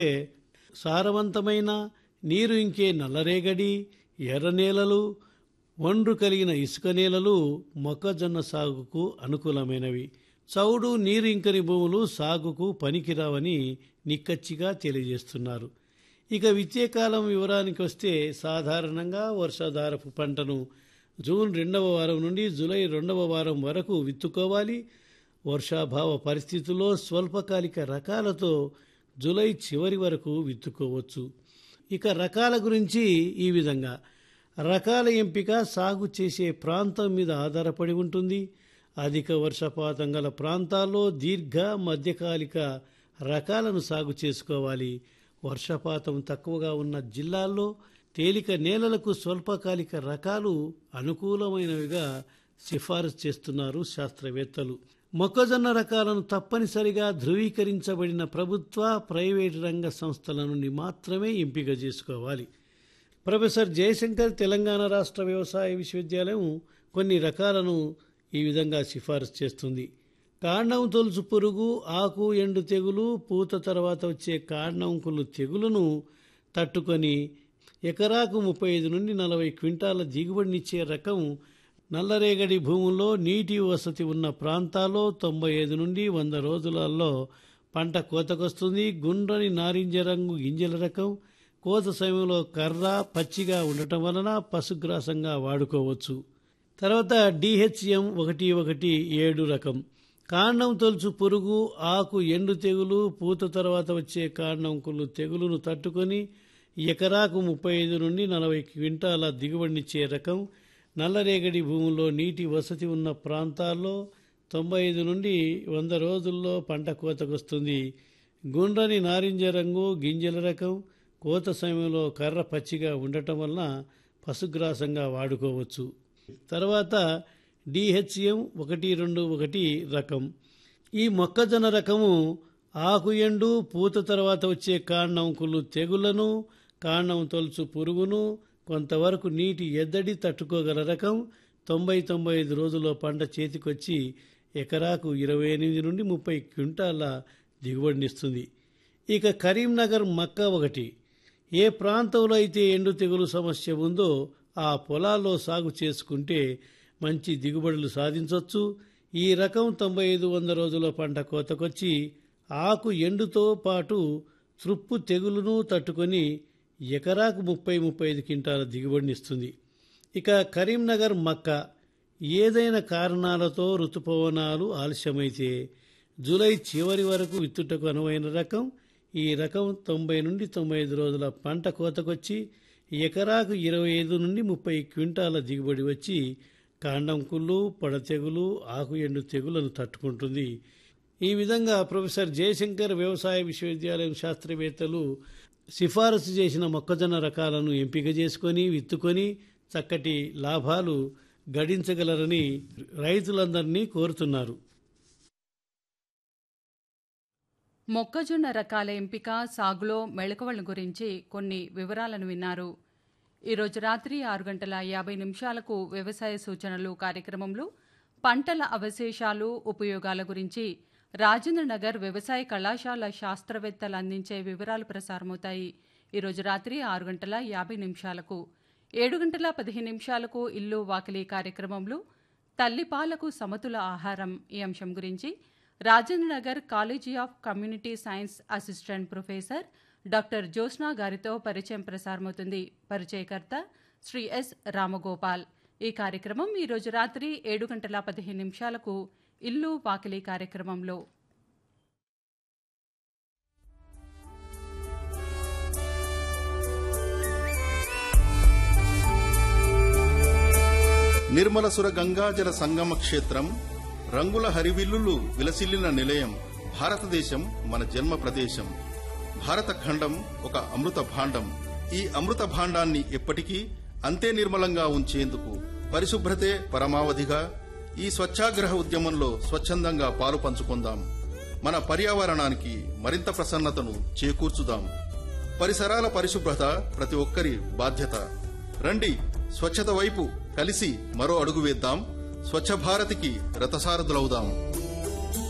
సారవంతమైన నీరు ఇంకే నల్లరేగడి ఎర్ర నేలలు ఒండ్రు కలిగిన ఇసుక నేలలు మొక్కజొన్న సాగుకు అనుకూలమైనవి చౌడు నీరు ఇంకని భూములు సాగుకు పనికిరావని నిక్కచ్చిగా తెలియజేస్తున్నారు ఇక విత్తే కాలం వివరానికి వస్తే సాధారణంగా వర్షాధారపు పంటను జూన్ రెండవ వారం నుండి జూలై రెండవ వారం వరకు విత్తుకోవాలి వర్షాభావ పరిస్థితుల్లో స్వల్పకాలిక రకాలతో జూలై చివరి వరకు విత్తుకోవచ్చు ఇక రకాల గురించి ఈ విధంగా రకాల ఎంపిక సాగు చేసే ప్రాంతం మీద ఆధారపడి ఉంటుంది అధిక వర్షపాతం గల ప్రాంతాల్లో దీర్ఘ మధ్యకాలిక రకాలను సాగు చేసుకోవాలి వర్షపాతం తక్కువగా ఉన్న జిల్లాల్లో తేలిక నేలలకు స్వల్పకాలిక రకాలు అనుకూలమైనవిగా సిఫారసు చేస్తున్నారు శాస్త్రవేత్తలు మొక్కజొన్న రకాలను తప్పనిసరిగా ధృవీకరించబడిన ప్రభుత్వ ప్రైవేటు రంగ సంస్థల నుండి మాత్రమే ఎంపిక చేసుకోవాలి ప్రొఫెసర్ జయశంకర్ తెలంగాణ రాష్ట్ర వ్యవసాయ విశ్వవిద్యాలయం కొన్ని రకాలను ఈ విధంగా సిఫారసు చేస్తుంది కాండం తొలుచు పురుగు ఆకు ఎండు తెగులు పూత తర్వాత వచ్చే కాండంకులు తెగులును తట్టుకొని ఎకరాకు ముప్పై ఐదు నుండి నలభై క్వింటాల దిగుబడినిచ్చే రకం నల్లరేగడి భూముల్లో నీటి వసతి ఉన్న ప్రాంతాల్లో తొంభై ఐదు నుండి వంద రోజులలో పంట కోతకొస్తుంది గుండ్రని నారింజ రంగు గింజల రకం కోత సమయంలో కర్ర పచ్చిగా ఉండటం వలన పశుగ్రాసంగా వాడుకోవచ్చు తర్వాత డిహెచ్ఎం ఒకటి ఒకటి ఏడు రకం కాండం తొలుచు పురుగు ఆకు ఎండు తెగులు పూత తర్వాత వచ్చే కాండంకులు తెగులును తట్టుకొని ఎకరాకు ముప్పై ఐదు నుండి నలభై క్వింటాల దిగుబడినిచ్చే రకం నల్లరేగడి భూముల్లో నీటి వసతి ఉన్న ప్రాంతాల్లో తొంభై ఐదు నుండి వంద రోజుల్లో పంట కోతకొస్తుంది గుండ్రని నారింజ రంగు గింజల రకం కోత సమయంలో కర్ర పచ్చిగా ఉండటం వలన పశుగ్రాసంగా వాడుకోవచ్చు తర్వాత డిహెచ్ఎం ఒకటి రెండు ఒకటి రకం ఈ మొక్కజొన్న రకము ఆకు ఎండు పూత తర్వాత వచ్చే కాండంకులు తెగులను కాండం తొలుచు పురుగును కొంతవరకు నీటి ఎద్దడి తట్టుకోగల రకం తొంభై తొంభై ఐదు రోజుల్లో పంట చేతికొచ్చి ఎకరాకు ఇరవై ఎనిమిది నుండి ముప్పై క్వింటాల దిగుబడినిస్తుంది ఇక కరీంనగర్ మక్క ఒకటి ఏ ప్రాంతంలో అయితే ఎండు తెగులు సమస్య ఉందో ఆ పొలాల్లో సాగు చేసుకుంటే మంచి దిగుబడులు సాధించవచ్చు ఈ రకం తొంభై ఐదు వంద రోజుల పంట కోతకొచ్చి ఆకు ఎండుతో పాటు తృప్పు తెగులును తట్టుకొని ఎకరాకు ముప్పై ముప్పై ఐదు క్వింటాల దిగుబడినిస్తుంది ఇక కరీంనగర్ మక్క ఏదైనా కారణాలతో ఋతుపవనాలు ఆలస్యమైతే జూలై చివరి వరకు విత్తుటకు అనువైన రకం ఈ రకం తొంభై నుండి తొంభై ఐదు రోజుల పంట కోతకొచ్చి ఎకరాకు ఇరవై ఐదు నుండి ముప్పై క్వింటాల దిగుబడి వచ్చి కాండం కుళ్ళు పొడ తెగులు ఆకు ఎండు తెగులను తట్టుకుంటుంది ఈ విధంగా ప్రొఫెసర్ జయశంకర్ వ్యవసాయ విశ్వవిద్యాలయం శాస్త్రవేత్తలు సిఫారసు చేసిన మొక్కజొన్న రకాలను ఎంపిక చేసుకొని విత్తుకొని చక్కటి లాభాలు గడించగలరని రైతులందరినీ కోరుతున్నారు మొక్కజొన్న రకాల ఎంపిక సాగులో మెళకువల గురించి కొన్ని వివరాలను విన్నారు ఈరోజు రాత్రి ఆరు గంటల యాభై నిమిషాలకు వ్యవసాయ సూచనలు కార్యక్రమంలో పంటల అవశేషాలు ఉపయోగాల గురించి రాజేంద్రనగర్ వ్యవసాయ కళాశాల శాస్త్రవేత్తలు అందించే వివరాలు ప్రసారమవుతాయి ఈరోజు రాత్రి ఆరు గంటల యాభై నిమిషాలకు ఏడు గంటల పదిహేను నిమిషాలకు ఇల్లు వాకిలి కార్యక్రమంలో తల్లిపాలకు సమతుల ఆహారం ఈ అంశం గురించి Rajendranagar college of community science assistant professor doctor Jyotsna గారితో పరిచయం ప్రసారమవుతుంది పరిచయకర్త శ్రీ ఎస్ రామగోపాల్ ఈ కార్యక్రమం ఈరోజు రాత్రి ఏడు గంటల పదిహేను నిమిషాలకు ఇల్లు వాకిలి కార్యక్రమంలో నిర్మలసుర గంగాజల సంగమ క్షేత్రం రంగుల హరివిల్లులు విలసిల్లిన నిలయం భారతదేశం మన జన్మ ప్రదేశం భారత ఖండం ఒక అమృత భాండం ఈ అమృత భాండాన్ని ఎప్పటికీ అంతే నిర్మలంగా ఉంచేందుకు పరిశుభ్రతే పరమావధిగా ఈ స్వచ్ఛాగ్రహ ఉద్యమంలో స్వచ్ఛందంగా పాలు పంచుకుందాం మన పర్యావరణానికి మరింత ప్రసన్నతను చేకూర్చుదాం పరిసరాల పరిశుభ్రత ప్రతి ఒక్కరి బాధ్యత రండి స్వచ్ఛత వైపు కలిసి మరో అడుగు వేద్దాం స్వచ్ఛ భారత్కి రథసారథులవుదాం